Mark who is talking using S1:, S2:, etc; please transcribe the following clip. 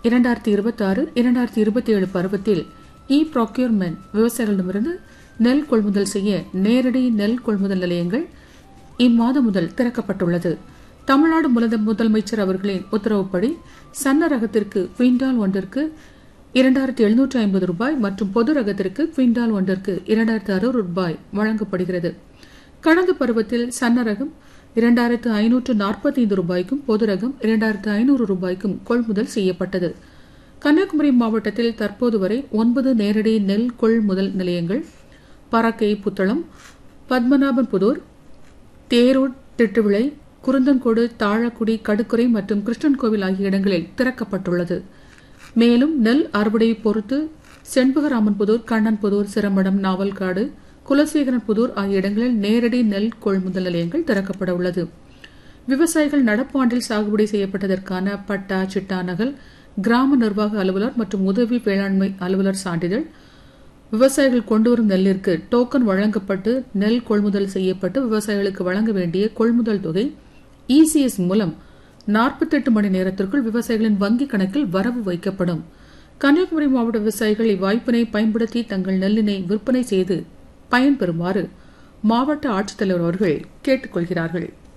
S1: இரண்டாயிரத்தி இருபத்தி ஆறு இரண்டாயிரத்தி இருபத்தி ஏழு பருவத்தில் இ ப்ராக்யூர்மெண்ட் விவசாயிகளிடமிருந்து நெல் கொள்முதல் செய்ய நேரடி நெல் கொள்முதல் நிலையங்கள் இம்மாதம் முதல் திறக்கப்பட்டுள்ளது தமிழ்நாடு முதல- முதலமைச்சர் அவர்களின் உத்தரவுப்படி சன்ன ரகத்திற்கு குவிண்டால் ஒன்றிற்கு இரண்டாயிரத்தி எழுநூற்று ஐம்பது ரூபாய் மற்றும் பொது ரகத்திற்கு குவிண்டால் ஒன்றிற்கு இரண்டாயிரத்து அறுபது ரூபாய் வழங்கப்படுகிறது கடந்த பருவத்தில் சன்ன ரகம் இரண்டாயிரத்து ஐநூற்று நாற்பத்தைந்து ரூபாய்க்கும் பொது ரகம் இரண்டாயிரத்து ஐநூறு ரூபாய்க்கும் கொள்முதல் செய்யப்பட்டது கன்னியாகுமரி மாவட்டத்தில் தற்போது வரை ஒன்பது நேரடி நெல் கொள்முதல் நிலையங்கள் பறக்கை புத்தளம் பத்மநாபன்புதூர் தேரூர் திட்டுவிளை குருந்தன்கோடு தாழக்குடி கடுக்குறை மற்றும் கிருஷ்ணன் கோவில் ஆகிய இடங்களில் திறக்கப்பட்டுள்ளது மேலும் நெல் அறுவடையை பொறுத்து செண்பகராமன்புதூர் கண்ணன்புதூர் சிரமடம் நாவல்காடு குலசேகரன்புதூர் ஆகிய இடங்களில் நேரடி நெல் கொள்முதல் நிலையங்கள் திறக்கப்பட உள்ளது விவசாயிகள் நடப்பாண்டில் சாகுபடி செய்யப்பட்டதற்கான பட்டா சிட்டா நகல் கிராம நிர்வாக அலுவலர் மற்றும் உதவி வேளாண்மை அலுவலர் சான்றிதழ் விவசாயிகள் கொண்டுவரும் நெல்லிற்கு டோக்கன் வழங்கப்பட்டு நெல் கொள்முதல் செய்யப்பட்டு விவசாயிகளுக்கு வழங்க வேண்டிய கொள்முதல் தொகை இசிஎஸ் மூலம் 48 மணி நேரத்திற்குள் விவசாயிகளின் வங்கிக் கணக்கில் வரவு வைக்கப்படும் கன்னியாகுமரி மாவட்ட விவசாயிகள் இவ்வாய்ப்பினை பயன்படுத்தி தங்கள் நெல்லினை விற்பனை செய்து பயன்பெறுமாறு மாவட்ட ஆட்சித்தலைவர் அவர்கள் கேட்டுக்கொள்கிறார்கள்